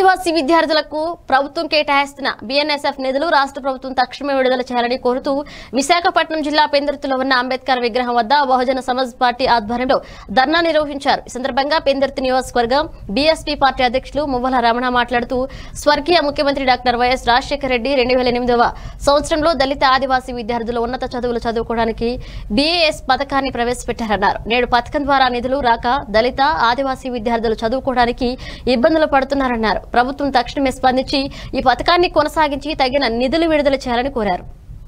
ఆదివాసీ విద్యార్థులకు ప్రభుత్వం కేటాయిస్తున్న బిఎన్ఎస్ఎఫ్ నిధులు రాష్ట్ర ప్రభుత్వం తక్షణమే విడుదల చేయాలని కోరుతూ విశాఖపట్నం జిల్లా పెందుర్తిలో ఉన్న అంబేద్కర్ విగ్రహం వద్ద బహుజన సమాజ్ పార్టీ ఆధ్వర్యంలో ధర్నా నిర్వహించారు ఈ సందర్భంగా పెందుర్తి నియోజకవర్గం బీఎస్పీ పార్టీ అధ్యక్షులు మువ్వల రమణ మాట్లాడుతూ స్వర్గీయ ముఖ్యమంత్రి డాక్టర్ వైఎస్ రాజశేఖర రెడ్డి రెండు వేల ఎనిమిదవ సంవత్సరంలో దళిత ఆదివాసీ విద్యార్థులు ఉన్నత చదువులు చదువుకోవడానికి బీఏఎస్ పథకాన్ని ప్రవేశపెట్టారన్నారు నేడు పథకం ద్వారా నిధులు రాక దళిత ఆదివాసీ విద్యార్థులు చదువుకోవడానికి ఇబ్బందులు పడుతున్నారన్నారు ప్రభుత్వం తక్షణమే స్పందించి ఈ పథకాన్ని కొనసాగించి తగిన నిధులు విడుదల చేయాలని కోరారు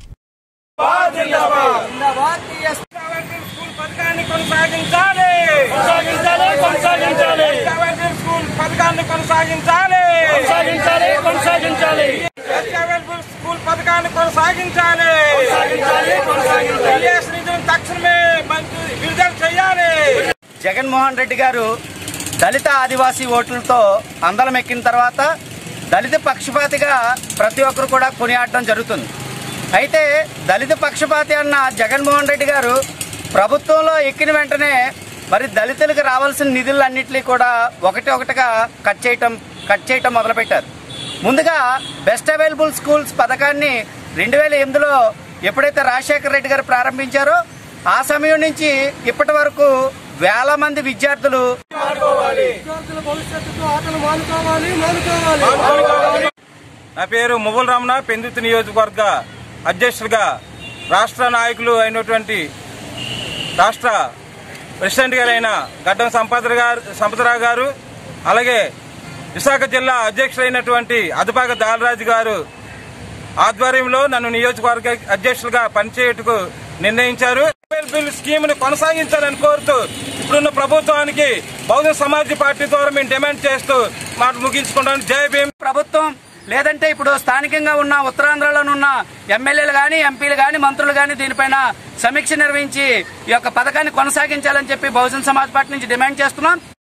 జిందాబాద్ టీఎస్ స్కూల్ పథకాన్ని కొనసాగించాలి కొనసాగించాలి కొనసాగించాలి అవైలబుల్ స్కూల్ పథకాన్ని కొనసాగించాలి కొనసాగించాలి కొనసాగించాలి అవైలబుల్ స్కూల్ పథకాన్ని కొనసాగించాలి కొనసాగించాలి కొనసాగించాలి పిఎస్ నిధులను తక్షణమే మంచి విడుదల చేయాలి జగన్మోహన్ రెడ్డి గారు దళిత ఆదివాసీ ఓట్లతో అందలం ఎక్కిన తర్వాత దళిత పక్షపాతిగా ప్రతి ఒక్కరు కూడా కొనియాడటం జరుగుతుంది అయితే దళిత పక్షపాతి అన్న జగన్మోహన్ రెడ్డి గారు ప్రభుత్వంలో ఎక్కిన వెంటనే మరి దళితులకు రావాల్సిన నిధులన్నింటినీ కూడా ఒకటి ఒకటిగా కట్ చేయటం కట్ చేయటం మొదలుపెట్టారు ముందుగా బెస్ట్ అవైలబుల్ స్కూల్స్ పథకాన్ని రెండు వేల ఎనిమిదిలో ఎప్పుడైతే రాజశేఖర రెడ్డి గారు ప్రారంభించారో ఆ సమయం నుంచి ఇప్పటి వరకు వేల మంది విద్యార్థులు నా పేరు మువ్వల రమణ పెందుతు నియోజకవర్గ అధ్యక్షులుగా రాష్ట్ర నాయకులు అయినటువంటి రాష్ట్ర ప్రెసిడెంట్ గారైన గడ్డం సంపద గారు సంపదరావు గారు అలాగే విశాఖ జిల్లా అధ్యక్షులైనటువంటి అదుపాక దాలరాజు గారు ఆధ్వర్యంలో నన్ను నియోజకవర్గ అధ్యక్షులుగా పనిచేయటకు నిర్ణయించారు బిల్ స్కీమ్ ను కొనసాగించాలని కోరుతూ ఇప్పుడున్న ప్రభుత్వానికి బహుజన సమాజ్ పార్టీ ద్వారా మేము డిమాండ్ చేస్తూ మాట ముగించుకుంటాను జై భీమ్ ప్రభుత్వం లేదంటే ఇప్పుడు స్థానికంగా ఉన్న ఉత్తరాంధ్రలోనున్న ఎమ్మెల్యేలు కానీ ఎంపీలు కానీ మంత్రులు కానీ దీనిపైన సమీక్ష నిర్వహించి ఈ యొక్క పథకాన్ని కొనసాగించాలని చెప్పి బహుజన్ సమాజ్ పార్టీ నుంచి డిమాండ్ చేస్తున్నాం